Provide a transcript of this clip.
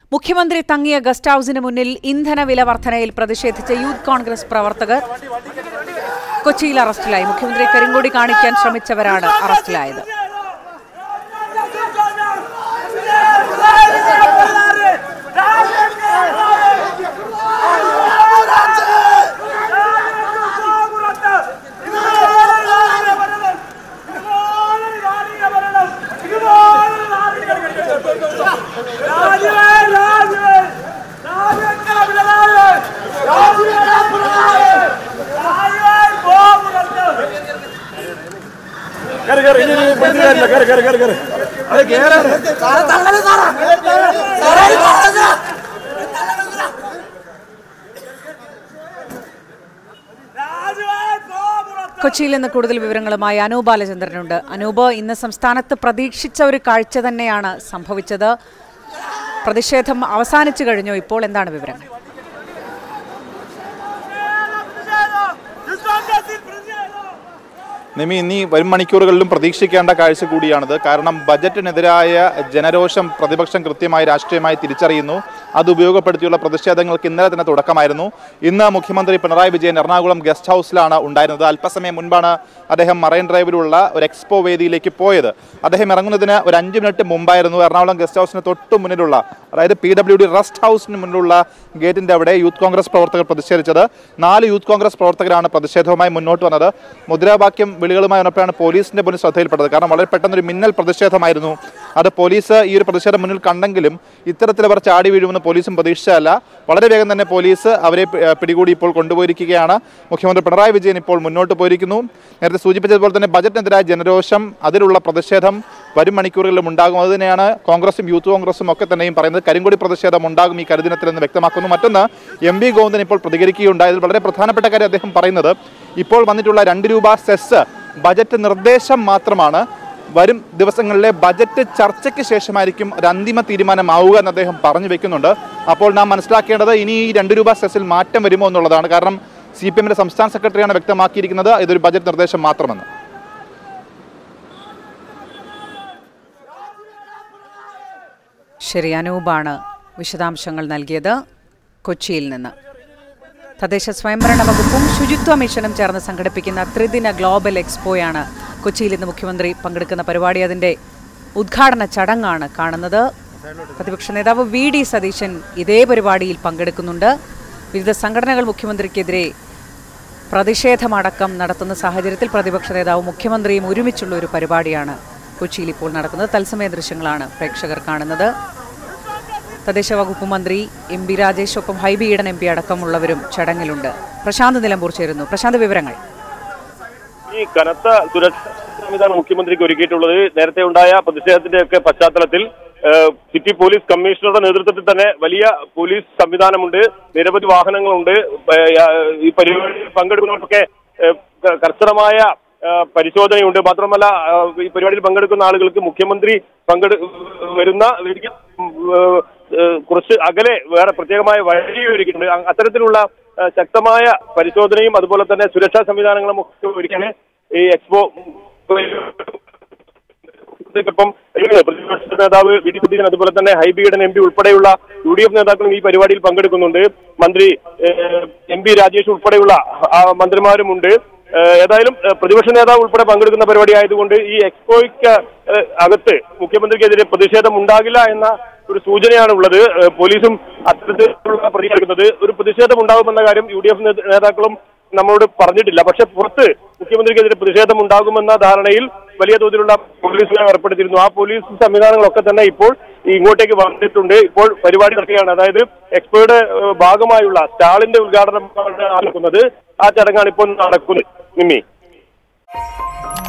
മുഖ്യമന്ത്രി തങ്ങിയ ഗസ്റ്റ് ഹൌസിന് മുന്നിൽ ഇന്ധന വില വർധനയിൽ പ്രതിഷേധിച്ച യൂത്ത് കോൺഗ്രസ് പ്രവർത്തകർ കൊച്ചിയിൽ അറസ്റ്റിലായി മുഖ്യമന്ത്രി കരിങ്കൊടി കാണിക്കാൻ ശ്രമിച്ചവരാണ് അറസ്റ്റിലായത് കയറി കയറി ഇനി ഇനി പിടിച്ച് കയറില്ല കയറി കയറി കയറി കയറി അത് കയറാൻ കൊച്ചിയിൽ നിന്ന് കൂടുതൽ വിവരങ്ങളുമായി അനൂപ് ബാലചന്ദ്രനുണ്ട് അനൂപ് ഇന്ന് സംസ്ഥാനത്ത് പ്രതീക്ഷിച്ച ഒരു കാഴ്ച തന്നെയാണ് സംഭവിച്ചത് പ്രതിഷേധം അവസാനിച്ചു കഴിഞ്ഞോ ഇപ്പോൾ എന്താണ് വിവരങ്ങൾ നിമി ഇനി വരും മണിക്കൂറുകളിലും പ്രതീക്ഷിക്കേണ്ട കാഴ്ച കൂടിയാണിത് കാരണം ബജറ്റിനെതിരായ ജനരോഷം പ്രതിപക്ഷം കൃത്യമായി രാഷ്ട്രീയമായി തിരിച്ചറിയുന്നു അത് ഉപയോഗപ്പെടുത്തിയുള്ള പ്രതിഷേധങ്ങൾക്ക് ഇന്നലെ തന്നെ തുടക്കമായിരുന്നു ഇന്ന് മുഖ്യമന്ത്രി പിണറായി വിജയൻ എറണാകുളം ഗസ്റ്റ് ഹൗസിലാണ് ഉണ്ടായിരുന്നത് അല്പസമയം മുൻപാണ് അദ്ദേഹം മറൈൻ ഡ്രൈവിലുള്ള ഒരു എക്സ്പോ വേദിയിലേക്ക് പോയത് അദ്ദേഹം ഇറങ്ങുന്നതിന് ഒരു അഞ്ച് മിനിറ്റ് മുമ്പായിരുന്നു എറണാകുളം ഗസ്റ്റ് ഹൗസിന് തൊട്ട് മുന്നിലുള്ള അതായത് പി ഡബ്ല്യു ഡി റെസ്റ്റ് ഹൗസിന് മുന്നിലുള്ള ഗേറ്റിന്റെ അവിടെ യൂത്ത് കോൺഗ്രസ് പ്രവർത്തകർ പ്രതിഷേധിച്ചത് നാല് യൂത്ത് കോൺഗ്രസ് പ്രവർത്തകരാണ് പ്രതിഷേധവുമായി മുന്നോട്ട് വന്നത് മുദ്രാവാക്യം വിളികളുമായി വന്നപ്പോഴാണ് പോലീസിന്റെ മുന്നിൽ ശ്രദ്ധയിൽപ്പെട്ടത് കാരണം വളരെ പെട്ടെന്നൊരു മിന്നൽ പ്രതിഷേധമായിരുന്നു അത് പോലീസ് ഈ ഒരു പ്രതിഷേധം മുന്നിൽ കണ്ടെങ്കിലും ഇത്തരത്തിൽ അവർ ചാടി വീഴുമെന്ന് പോലീസും പ്രതീക്ഷിച്ചതല്ല വളരെ വേഗം തന്നെ പോലീസ് അവരെ പി- ഏഹ് പിടികൂടി ഇപ്പോൾ കൊണ്ടുപോയിരിക്കുകയാണ് മുഖ്യമന്ത്രി പിണറായി വിജയൻ ഇപ്പോൾ മുന്നോട്ട് പോയിരിക്കുന്നു നേരത്തെ സൂചിപ്പിച്ചതുപോലെ തന്നെ ബജറ്റിനെതിരായ ജനരോഷം അതിലുള്ള പ്രതിഷേധം വരും മണിക്കൂറുകളിലും ഉണ്ടാകും അത് തന്നെയാണ് കോൺഗ്രസും യൂത്ത് കോൺഗ്രസും ഒക്കെ തന്നെയും പറയുന്നത് കരിങ്കൊടി പ്രതിഷേധം ഉണ്ടാകും ഈ കരുദിനത്തിൽ എന്ന് വ്യക്തമാക്കുന്നു മറ്റൊന്ന് എം വി ഗോവിന്ദൻ ഇപ്പോൾ പ്രതികരിക്കുകയുണ്ടായതിൽ വളരെ പ്രധാനപ്പെട്ട കാര്യം അദ്ദേഹം പറയുന്നത് ഇപ്പോൾ വന്നിട്ടുള്ള രണ്ട് രൂപ സെസ് ബജറ്റ് നിർദ്ദേശം മാത്രമാണ് വരും ദിവസങ്ങളിലെ ബജറ്റ് ചർച്ചയ്ക്ക് ശേഷമായിരിക്കും ഒരു അന്തിമ തീരുമാനമാവുക എന്ന് അദ്ദേഹം പറഞ്ഞു വെക്കുന്നുണ്ട് അപ്പോൾ നാം മനസ്സിലാക്കേണ്ടത് ഇനി ഈ രണ്ട് രൂപ സെസ്സിൽ മാറ്റം വരുമോ എന്നുള്ളതാണ് കാരണം സി പി എമ്മിന്റെ സംസ്ഥാന സെക്രട്ടറിയാണ് വ്യക്തമാക്കിയിരിക്കുന്നത് ഇതൊരു ബജറ്റ് നിർദ്ദേശം മാത്രമെന്ന് ശരി അനൂപാണ് വിശദാംശങ്ങൾ നൽകിയത് കൊച്ചിയിൽ നിന്ന് തദ്ദേശ സ്വയംഭരണ വകുപ്പും ശുചിത്വ മിഷനും ചേർന്ന് സംഘടിപ്പിക്കുന്ന ത്രിദിന ഗ്ലോബൽ എക്സ്പോയാണ് കൊച്ചിയിൽ ഇന്ന് മുഖ്യമന്ത്രി പങ്കെടുക്കുന്ന പരിപാടി അതിന്റെ ഉദ്ഘാടന ചടങ്ങാണ് കാണുന്നത് പ്രതിപക്ഷ നേതാവ് വി ഡി സതീശൻ ഇതേ പരിപാടിയിൽ പങ്കെടുക്കുന്നുണ്ട് വിവിധ സംഘടനകൾ മുഖ്യമന്ത്രിക്കെതിരെ പ്രതിഷേധമടക്കം നടത്തുന്ന സാഹചര്യത്തിൽ പ്രതിപക്ഷ നേതാവും മുഖ്യമന്ത്രിയും ഒരുമിച്ചുള്ള ഒരു പരിപാടിയാണ് കൊച്ചിയിൽ ഇപ്പോൾ നടക്കുന്നത് തത്സമയ ദൃശ്യങ്ങളാണ് പ്രേക്ഷകർ കാണുന്നത് തദ്ദേശ വകുപ്പ് മന്ത്രി എം പി രാജേഷ് ഒപ്പം ഹൈബി ഈഡൻ എം പി അടക്കമുള്ളവരും ചടങ്ങിലുണ്ട് പ്രശാന്ത് നിലമ്പൂർ ചേരുന്നു പ്രശാന്ത് വിവരങ്ങൾ ഈ കനത്ത സുരക്ഷാ സംവിധാനം മുഖ്യമന്ത്രിക്ക് ഒരുക്കിയിട്ടുള്ളത് നേരത്തെ ഉണ്ടായ പ്രതിഷേധത്തിന്റെ ഒക്കെ പശ്ചാത്തലത്തിൽ ഏഹ്, സിറ്റി പോലീസ് കമ്മീഷണറുടെ നേതൃത്വത്തിൽ തന്നെ വലിയ പോലീസ് സംവിധാനമുണ്ട് നിരവധി വാഹനങ്ങളുണ്ട് ഏഹ്, ഈ പരിപാടിയിൽ പങ്കെടുക്കുന്നവർക്കൊക്കെ ഏഹ്, ക- കർശനമായ ഏഹ്, പരിശോധനയുണ്ട് മാത്രമല്ല ഏഹ്, ഈ പരിപാടിയിൽ പങ്കെടുക്കുന്ന ആളുകൾക്ക് മുഖ്യമന്ത്രി പങ്കെടു വരുന്ന വേദിക്ക് ഏഹ്, ഏഹ്, കുറച്ച് അകലെ വേറെ പ്രത്യേകമായ വഴി ഒരുക്കിയിട്ടുണ്ട് അ- അത്തരത്തിലുള്ള ഏഹ്, ശക്തമായ പരിശോധനയും അതുപോലെ തന്നെ സുരക്ഷാ സംവിധാനങ്ങളും ഒക്കെ ഒരുക്കിയാണ് ഈ എക്സ്പോ പ്പം പ്രതിപക്ഷ നേതാവ് വി ഡി സതീശൻ അതുപോലെ തന്നെ ഹൈബിയുടെ എം പി ഉൾപ്പെടെയുള്ള യു ഡി എഫ് നേതാക്കളും ഈ പരിപാടിയിൽ പങ്കെടുക്കുന്നുണ്ട് മന്ത്രി ഏഹ്, എം പി രാജേഷ് ഉൾപ്പെടെയുള്ള ആ, മന്ത്രിമാരുമുണ്ട് ഏഹ്, ഏതായാലും ഏഹ്, പ്രതിപക്ഷ നേതാവ് ഉൾപ്പെടെ പങ്കെടുക്കുന്ന പരിപാടി ആയതുകൊണ്ട് ഈ എക്സ്പോയ്ക്ക് ഏഹ്, അകത്ത് മുഖ്യമന്ത്രിക്കെതിരെ പ്രതിഷേധം ഉണ്ടാകില്ല എന്ന ഒരു സൂചനയാണ് ഉള്ളത് ഏഹ്, പോലീസും അത്തരത്തിലുള്ള പ്രതികരിക്കുന്നത് ഒരു പ്രതിഷേധം ഉണ്ടാകുമെന്ന കാര്യം യു ഡി എഫ് നേതാക്കളും നമ്മളോട് പറഞ്ഞിട്ടില്ല പക്ഷെ പുറത്ത് മുഖ്യമന്ത്രിക്കെതിരെ പ്രതിഷേധം ഉണ്ടാകുമെന്ന ധാരണയിൽ വലിയ തോതിലുള്ള പോലീസിനെ ഏർപ്പെടുത്തിയിരുന്നു ആ പോലീസ് സംവിധാനങ്ങളൊക്കെ തന്നെ ഇപ്പോൾ ഈ ഇങ്ങോട്ടേക്ക് വന്നിട്ടുണ്ട് ഇപ്പോൾ പരിപാടി നടക്കുകയാണ് അതായത് എക്സ്പോയുടെ ഏഹ്, ഭാഗമായുള്ള സ്റ്റാളിന്റെ ഉദ്ഘാടനം നടക്കുന്നത് ആ ചടങ്ങാണ് ഇപ്പോൾ നടക്കുന്നത് നിമ്മി